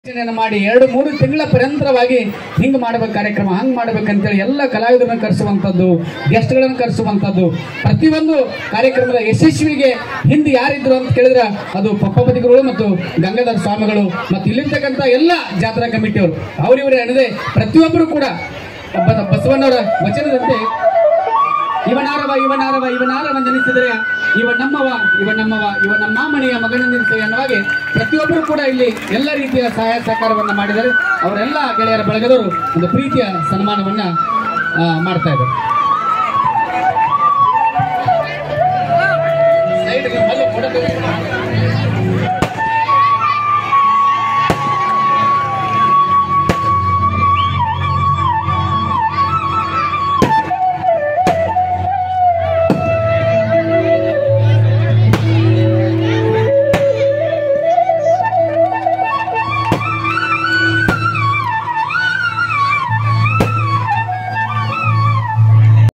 ಯೋಚನೆಯನ್ನ ಮಾಡಿ ಎರಡು ಮೂರು ತಿಂಗಳ ಪರ್ಯಂತರವಾಗಿ ಹಿಂಗ್ ಮಾಡ್ಬೇಕು ಕಾರ್ಯಕ್ರಮ ಹಂಗ್ ಮಾಡ್ಬೇಕಂತೇಳಿ ಎಲ್ಲ ಕಲಾವಿದರನ್ನ ಕರೆಸುವಂಥದ್ದು ಗೆಸ್ಟ್ಗಳನ್ನ ಕರೆಸುವಂಥದ್ದು ಪ್ರತಿಯೊಂದು ಕಾರ್ಯಕ್ರಮದ ಯಶಸ್ವಿಗೆ ಹಿಂದೆ ಯಾರಿದ್ರು ಅಂತ ಕೇಳಿದ್ರೆ ಅದು ಪಪ್ಪಪತಿಗಳು ಮತ್ತು ಗಂಗಾಧರ ಸ್ವಾಮಿಗಳು ಮತ್ತು ಇಲ್ಲಿರ್ತಕ್ಕಂಥ ಎಲ್ಲ ಜಾತ್ರಾ ಕಮಿಟಿಯವರು ಅವರಿವರೇ ಅನ್ನದೆ ಪ್ರತಿಯೊಬ್ಬರು ಕೂಡ ಬ- ಬಸವಣ್ಣವರ ವಚನದಂತೆ ಇವನಾರವ ಇವನಾರವ ಇವನಾರವ ಜನಿಸಿದರೆ ಇವ ನಮ್ಮವ ಇವ ನಮ್ಮವ ಇವ ನಮ್ಮ ಮನೆಯ ಮಗನೆಂದಿರಿಸಿ ಅನ್ನುವಾಗೆ ಪ್ರತಿಯೊಬ್ಬರು ಕೂಡ ಇಲ್ಲಿ ಎಲ್ಲ ರೀತಿಯ ಸಹಾಯ ಸಹಕಾರವನ್ನ ಮಾಡಿದ್ದಾರೆ ಅವರೆಲ್ಲ ಗೆಳೆಯರ ಬಳಗದವರು ಒಂದು ಪ್ರೀತಿಯ ಸನ್ಮಾನವನ್ನ ಆ, ಮಾಡ್ತಾ ಇದ್ದಾರೆ